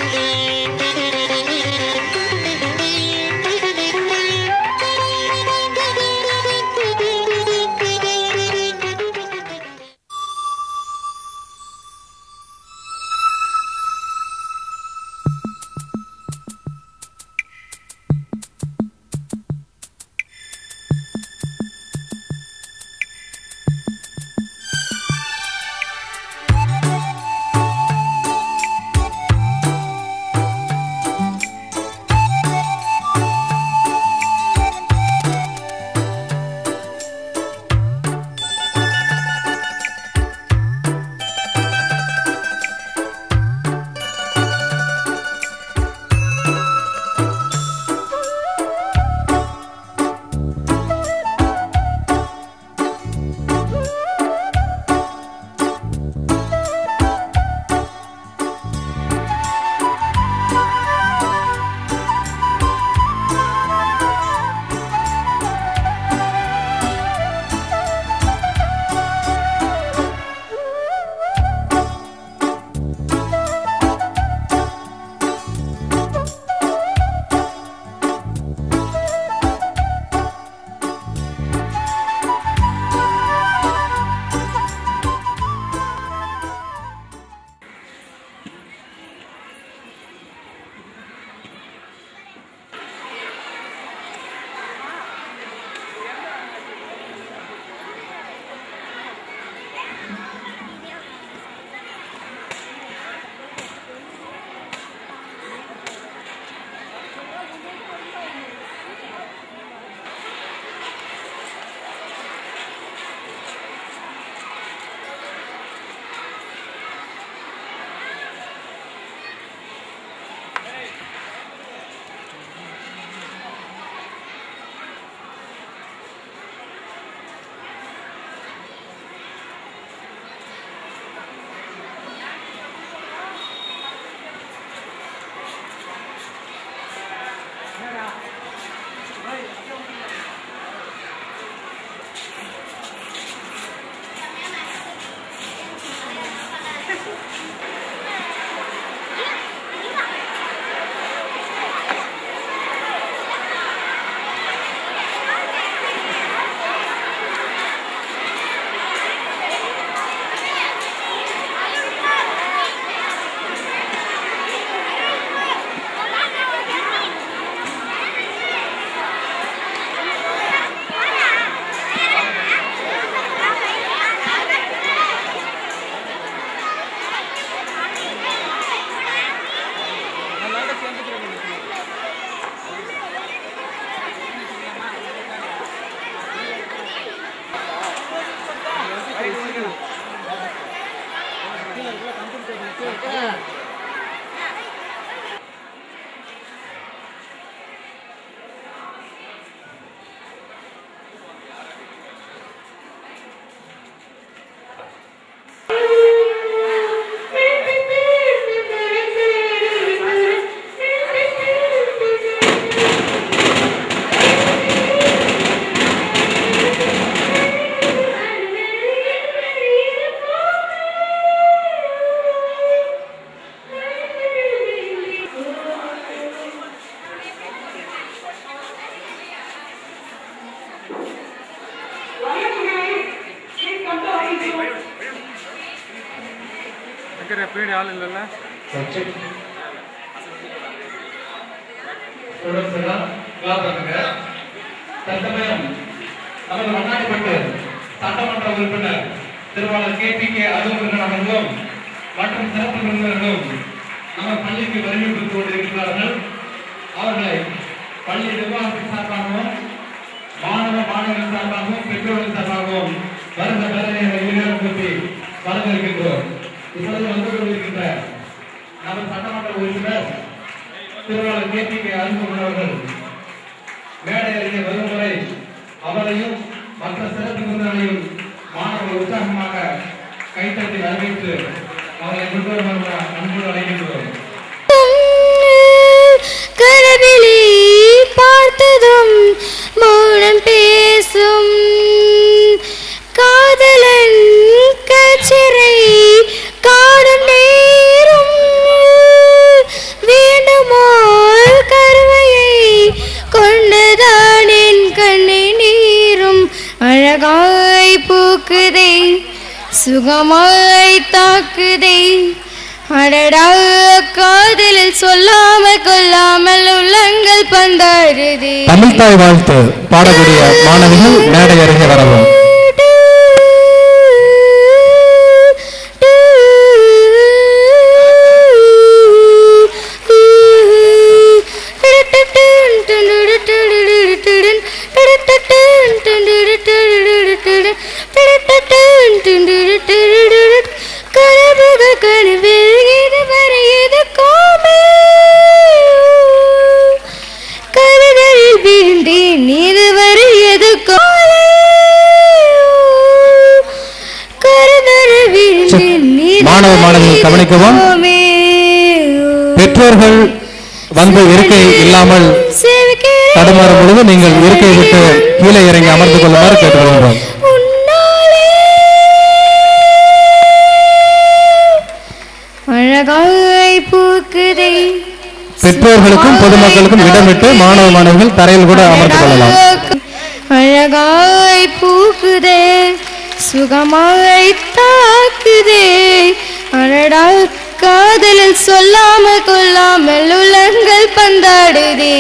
வைக்கிற பீடி ஆள் இல்லைல்ல தற்சமயம் நமது மண்ணாடிப்பட்டு சட்டமன்ற உறுப்பினர் திருவாளர் கே பி கே அலுவலர்கள் அவர்களும் மற்றும் சிறப்பு விருந்தினர்களும் நம்ம பள்ளிக்கு வருகை கொடுத்து கொண்டிருக்கிறார்கள் அவர்களை பள்ளி நிர்வாகத்தின் சார்பாகவும் மாணவ மாணவர்கள் சார்பாகவும் பெற்றோர்கள் சார்பாகவும் வருந்த பேரணியை இருநேரம் கூட்டி வரவேற்கின்றோம் இப்பொழுது வந்து கொண்டிருக்கின்ற நமது சட்டமன்ற உறுப்பினர் திருவாளர் கே பி கே அலுவலர்கள் அவர்கள் மேடை அருகே வரும் வரை அவரையும் மற்ற சிறப்பு விருந்தினரையும் மாணவர்கள் உற்சாகமாக கைத்தட்டி வரவேற்று அவரை கொண்டு வருமாறு அன்போடு அழைக்கின்றோம் கரவிழி பார்த்ததும் மௌனம் பேசும் காதலன் கச்சிரை காடும் நேரும் சுகமாய் தாக்குதே அடடா காதலில் சொல்லாம கொல்லாமல் உள்ளங்கள் பந்தாடுதே தமிழ் தாய் வாழ்த்து பாடக்கூடிய மாணவிகள் மேடை அருகே வரவும் கருதலில் விழுந்தேன் இதுவரை எது கோலே கருதலில் விழுந்தேன் மாணவ மாணவிகள் கவனிக்கவும். பெற்றோர்கள் வந்து இருக்கை இல்லாமல் தடுமாறும் பொழுது நீங்கள் இருக்கையை விட்டு கீழே இறங்கி அமர்ந்து கொள்ளுமாறு கேட்டுக்கொள்கிறோம் அழகாய் பூக்குதை பெற்றோர்களுக்கும் பொதுமக்களுக்கும் இடம் விட்டு மாணவ மாணவிகள் தரையில் கூட அமர்ந்து கொள்ளலாம் அழகாய் பூக்குதே சுகமாய் தாக்குதே அழடா காதலில் சொல்லாம கொல்லாமல் உலங்கள் பந்தாடுதே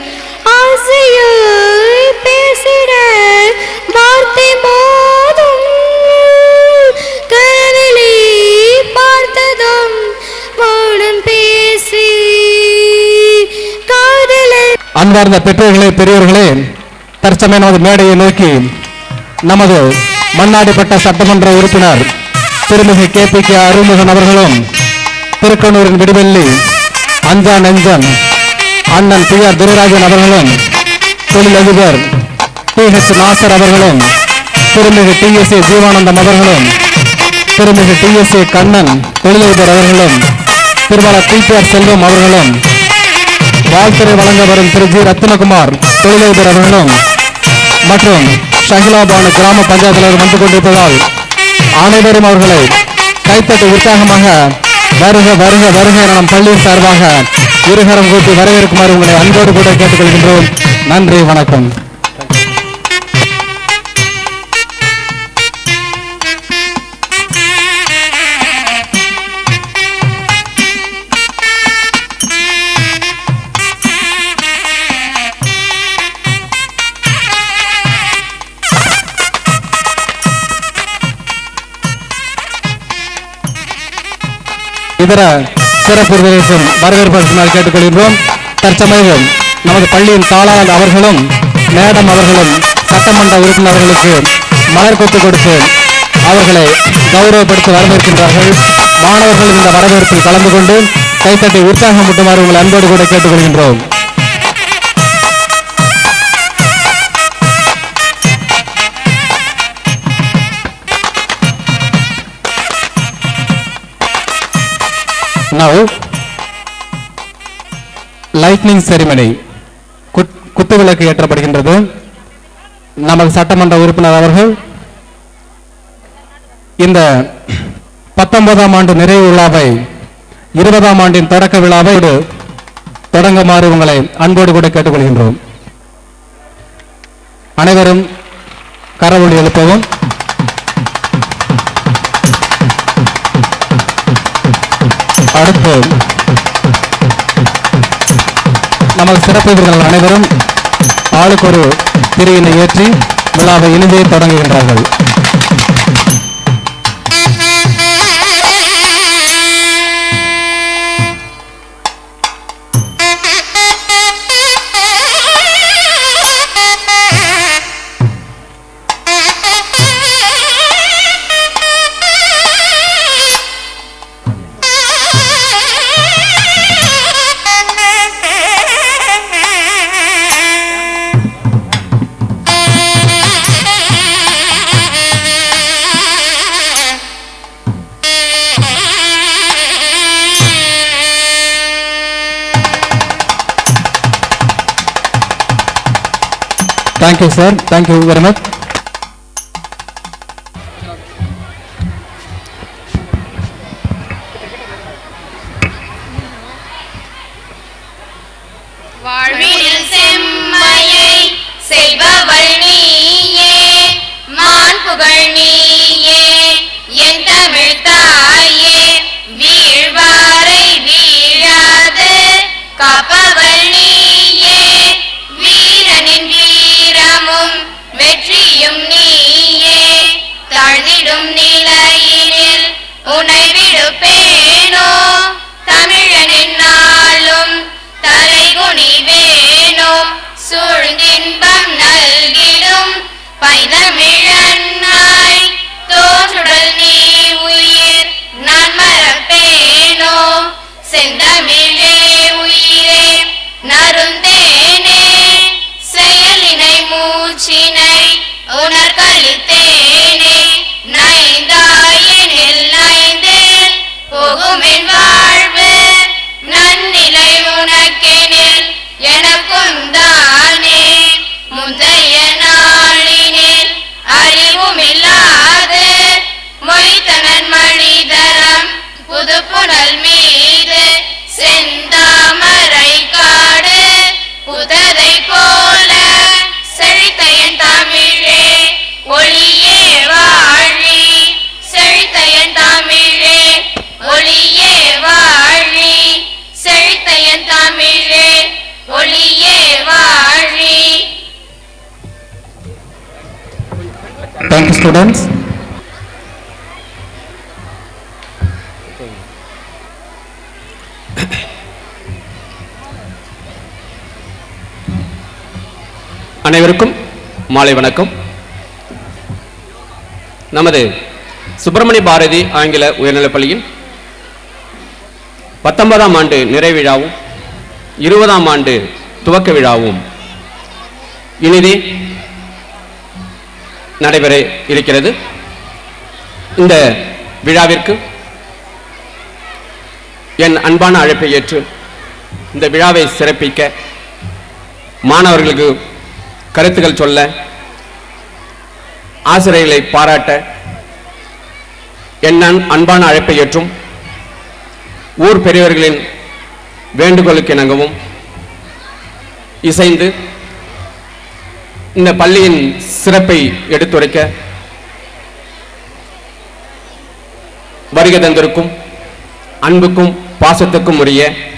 ஆசையாய் பேசிட வார்த்தை போதும் கனவிலே பார்த்ததும் மௌனம் பேசி காதலை அன்பார்ந்த பெற்றோர்களே பெரியோர்களே தற்சமயம் நமது மேடையை நோக்கி நமது மண்ணாடிப்பட்ட சட்டமன்ற உறுப்பினர் திருமிகு கே பி கே அருமுகன் அவர்களும் திருக்கனூரின் விடுவெள்ளி அஞ்சா நெஞ்சன் அண்ணன் பி ஆர் துரைராஜன் அவர்களும் தொழிலதிபர் டி ஹெச் நாசர் அவர்களும் திருமிகு டி எஸ் ஏ ஜீவானந்தம் அவர்களும் திருமிகு டி எஸ் ஏ கண்ணன் தொழிலதிபர் அவர்களும் Thirumalar T P R Selvam அவர்களும் வாழ்த்துறை வழங்க வரும் திரு ஜி ரத்னகுமார் தொழிலதிபர் அவர்களும் மற்றும் ஷகிலாபானு கிராம பஞ்சாயத்து தலைவர் வந்து கொண்டிருப்பதால் அனைவரும் அவர்களை கைத்தட்டி உற்சாகமாக வருக வருக வருக என நம் பள்ளியின் சார்பாக இருகரம் கூட்டி வரவேற்குமாறு உங்களை அன்போடு கூட கேட்டுக்கொள்கின்றோம் நன்றி வணக்கம் இதர சிறப்பு விருதுகளுக்கும் வரவேற்பதற்குமாறு கேட்டுக்கொள்கின்றோம் தற்சமயம் நமது பள்ளியின் தாளாளர் அவர்களும் மேடம் அவர்களும் சட்டமன்ற உறுப்பினர்களுக்கு மலர் கொத்து கொடுத்து அவர்களை கௌரவப்படுத்தி வரவேற்கின்றார்கள் மாணவர்கள் இந்த வரவேற்பில் கலந்து கொண்டு கைத்தட்டி உற்சாகம் முட்டுமாறு உங்களை அன்போடு கூட கேட்டுக்கொள்கின்றோம் Now, லைட்னிங் செரிமனி குத்துவிளக்கு ஏற்றப்படுகின்றது நமது சட்டமன்ற உறுப்பினர் அவர்கள் இந்த பத்தொன்பதாம் ஆண்டு நிறைவு விழாவை இருபதாம் ஆண்டின் தொடக்க விழாவை ஒரு தொடங்குமாறு உங்களை அன்போடு கூட கேட்டுக்கொள்கின்றோம் அனைவரும் கரவொலி எழுப்பவும் அடுத்து நமது சிறப்பு விருந்தினர் அனைவரும் ஆளுக்கு ஒரு திரையினை ஏற்றி விழாவை இனிதே தொடங்குகின்றார்கள் thank you sir thank you very much வாழ்வினில் செம்மையை செய்பவள் நீயே மான் புகழ் நீயே என் தமிழ் தாயே வீழ்வாரை வீழாது காப்பவள் நீயே வீரனின் வீரமும் வெற்றியும் நீயே தாழ்ந்திடும் நிலையினில் உனை விடுப்பேனோ தமிழனின் நாளும் தலைகுனிவேனோ சூழ்ந்தின்பம் நல்கிடும் பைதமிழன்னாய் தோற்றுடல் நீ உயிர் நான் மறப்பேனோ செந்தமிழே உயிரே நருந்தேனே செயலினை மூச்சினை உணர்கழித்தேனே நைந்தாயனில் நைந்தேன் போகுமென் வாழ்வு நன்னிலை உனக்கெனில் எனக்கும் தானே முந்தைய நாளினில் அறிவுமில்லாது மொய்த்தனன் மணிதரம் புது புனல் மீது செந்தாமரை காடு புதரை போல செழித்த என் தமிழே ஒளியே வாழி செழித்த என் தமிழே ஒளியே வாழி செழித்த என் தமிழே ஒளியே வாழி Thank you, students. அனைவருக்கும் மாலை வணக்கம் நமது சுப்பிரமணிய பாரதி ஆங்கில உயர்நிலைப் பள்ளியின் பத்தொன்பதாம் ஆண்டு நிறைவு விழாவும் இருபதாம் ஆண்டு துவக்க விழாவும் இனிதே நடைபெற இருக்கிறது இந்த விழாவிற்கு என் அன்பான அழைப்பை ஏற்று இந்த விழாவை சிறப்பிக்க மாணவர்களுக்கு கருத்துக்கள் சொல்ல ஆசிரியர்களை பாராட்ட என் அன்- அன்பான அழைப்பை ஏற்றும் ஊர் பெரியவர்களின் வேண்டுகோளுக்கு இணங்கவும் இசைந்து இந்த பள்ளியின் சிறப்பை எடுத்துரைக்க வருகை தந்திருக்கும் அன்புக்கும் பாசத்துக்கும் உரிய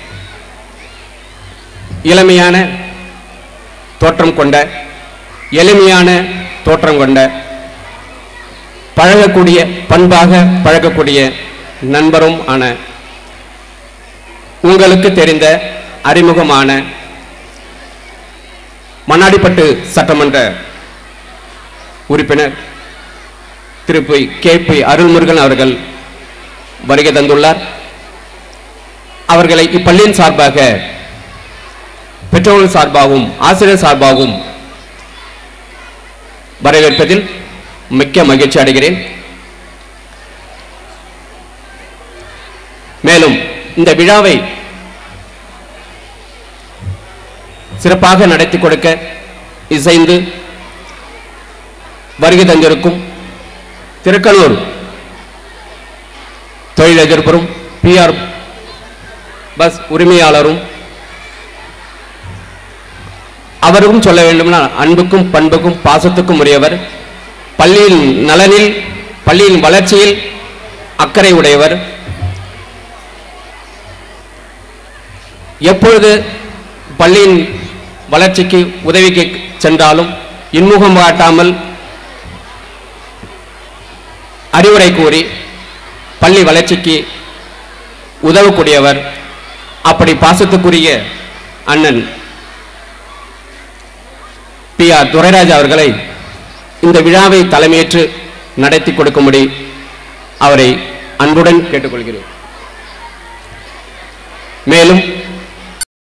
இளமையான தோற்றம் கொண்ட எளிமையான தோற்றம் கொண்ட பழகக்கூடிய பண்பாக பழகக்கூடிய நண்பரும் ஆன உங்களுக்கு தெரிந்த அறிமுகமான மண்ணாடிப்பட்டு சட்டமன்ற உறுப்பினர் Thiru P K P Arulmurugan அவர்கள் வருகை தந்துள்ளார் அவர்களை இப்பள்ளியின் சார்பாக பெற்றோர்கள் சார்பாகவும் ஆசிரியர் சார்பாகவும் வரவேற்பதில் மிக்க மகிழ்ச்சி அடைகிறேன் மேலும் இந்த விழாவை சிறப்பாக நடத்தி கொடுக்க இசைந்து வருகை தந்திருக்கும் திருக்கனூர் தொழிலதிபரும் பிஆர் பஸ் உரிமையாளரும் அவருக்கும் சொல்ல வேண்டும்னா அன்புக்கும் பண்புக்கும் பாசத்துக்கும் உரியவர் பள்ளியின் நலனில் பள்ளியின் வளர்ச்சியில் அக்கறை உடையவர் எப்பொழுது பள்ளியின் வளர்ச்சிக்கு உதவிக்கு சென்றாலும் இன்முகம் காட்டாமல் அறிவுரை கூறி பள்ளி வளர்ச்சிக்கு உதவக்கூடியவர் அப்படி பாசத்துக்குரிய அண்ணன் பி ஆர் துரைராஜ் அவர்களை இந்த விழாவை தலைமையேற்று நடத்தி கொடுக்கும்படி அவரை அன்புடன் கேட்டுக்கொள்கிறேன் மேலும்